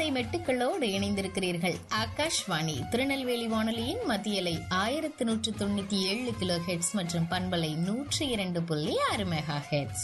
இன்னிசை மெட்டுக்களோடு இணைந்திருக்கிறீர்கள் ஆகாஷ்வாணி திருநெல்வேலி வானொலியின் மத்தியலை ஆயிரத்தி நூற்று தொண்ணூத்தி ஏழு கிலோ ஹெட்ஸ் மற்றும் பண்பலை நூற்றி இரண்டு புள்ளி ஆறு மெகா ஹெட்ஸ்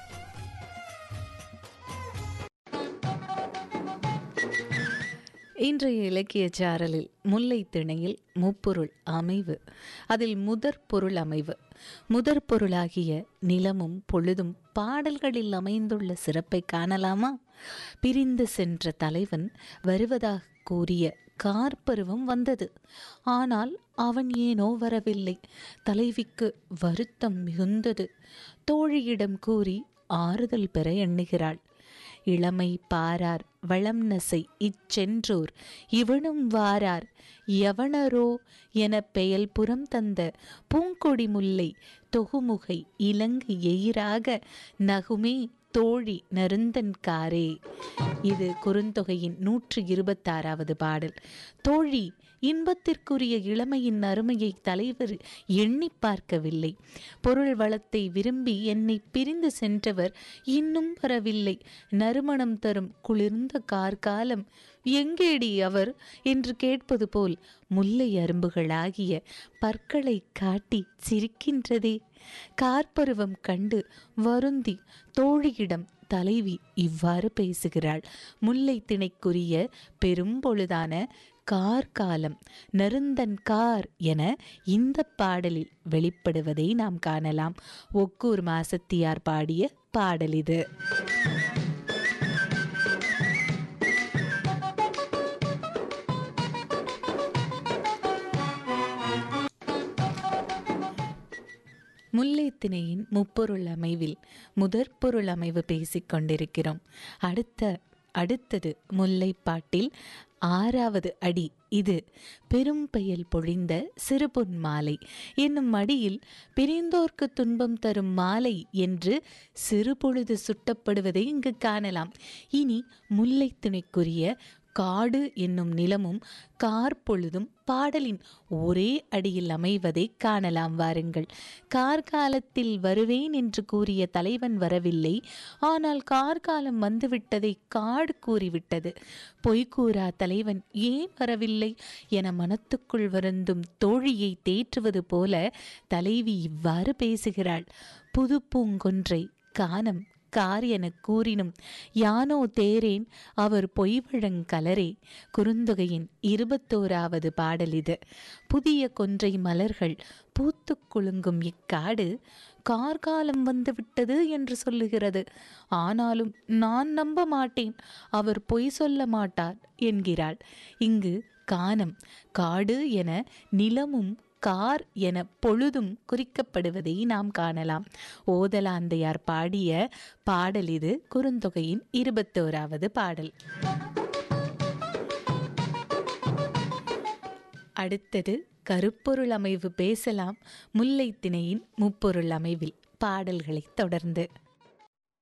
இன்றைய இலக்கிய சாரலில் முல்லை திணையில் முப்பொருள் அமைவு அதில் முதற் பொருள் அமைவு முதற் பொருளாகிய நிலமும் பொழுதும் பாடல்களில் அமைந்துள்ள சிறப்பை காணலாமா பிரிந்து சென்ற தலைவன் வருவதாக கூறிய கார்பருவம் வந்தது ஆனால் அவன் ஏனோ வரவில்லை தலைவிக்கு வருத்தம் மிகுந்தது தோழியிடம் கூறி ஆறுதல் பெற எண்ணுகிறாள் இளமை பாரார் வளம் நசை இச்சென்றோர் இவனும் வாரார் எவனரோ என பெயல் புறம் தந்த பூங்கொடி முல்லை தொகுமுகை இலங்கு எயிராக நகுமே தோழி நருந்தன்காரே இது குறுந்தொகையின் நூற்று இருபத்தாறாவது பாடல் தோழி இன்பத்திற்குரிய இளமையின் அருமையை தலைவர் எண்ணி பார்க்கவில்லை பொருள் வளத்தை விரும்பி என்னை பிரிந்து சென்றவர் இன்னும் வரவில்லை நறுமணம் தரும் குளிர்ந்த கார்காலம் எங்கேடி அவர் என்று கேட்பது போல் முல்லை அரும்புகளாகிய பற்களை காட்டி சிரிக்கின்றதே கார்பருவம் கண்டு வருந்தி தோழியிடம் தலைவி இவ்வாறு பேசுகிறாள் முல்லை திணைக்குரிய பெரும்பொழுதான கார்காலம் நருந்தன் கார் என இந்த பாடலில் வெளிப்படுவதை நாம் காணலாம் ஒக்கூர் மாசத்தியார் பாடிய பாடல் இது முல்லைத்திணையின் முப்பொருள் அமைவில் முதற்பொருள் அமைவு பேசிக் கொண்டிருக்கிறோம் அடுத்த அடுத்தது முல்லைப்பாட்டில் ஆறாவது அடி இது பெரும் பெயல் பொழிந்த சிறுபொன் மாலை என்னும் அடியில் பிரிந்தோர்க்கு துன்பம் தரும் மாலை என்று சிறுபொழுது சுட்டப்படுவதை இங்கு காணலாம் இனி முல்லைத்திணைக்குரிய காடு என்னும் நிலமும் கார்பொழுதும் பாடலின் ஒரே அடியில் அமைவதை காணலாம் வாருங்கள் கார்காலத்தில் வருவேன் என்று கூறிய தலைவன் வரவில்லை ஆனால் கார்காலம் வந்துவிட்டதை காடு கூறிவிட்டது பொய்கூறா தலைவன் ஏன் வரவில்லை என மனத்துக்குள் வருந்தும் தோழியை தேற்றுவது போல தலைவி இவ்வாறு பேசுகிறாள் புது பூங்கொன்றை காணம் கார் எனக் கூறினும் யானோ தேரேன் அவர் பொய்வழங்கலரே குறுந்தொகையின் இருபத்தோராவது பாடல் இது புதிய கொன்றை மலர்கள் பூத்து குலுங்கும் இக்காடு கார்காலம் வந்துவிட்டது என்று சொல்லுகிறது ஆனாலும் நான் நம்ப மாட்டேன் அவர் பொய் சொல்ல மாட்டார் என்கிறாள் இங்கு கானம் காடு என நிலமும் கார் என பொழுதும் குறிக்கப்படுவதை நாம் காணலாம் ஓதலாந்தையார் பாடிய பாடல் இது குறுந்தொகையின் இருபத்தோராவது பாடல் அடுத்தது கருப்பொருள் அமைவு பேசலாம் முல்லைத்திணையின் முப்பொருள் அமைவில் பாடல்களை தொடர்ந்து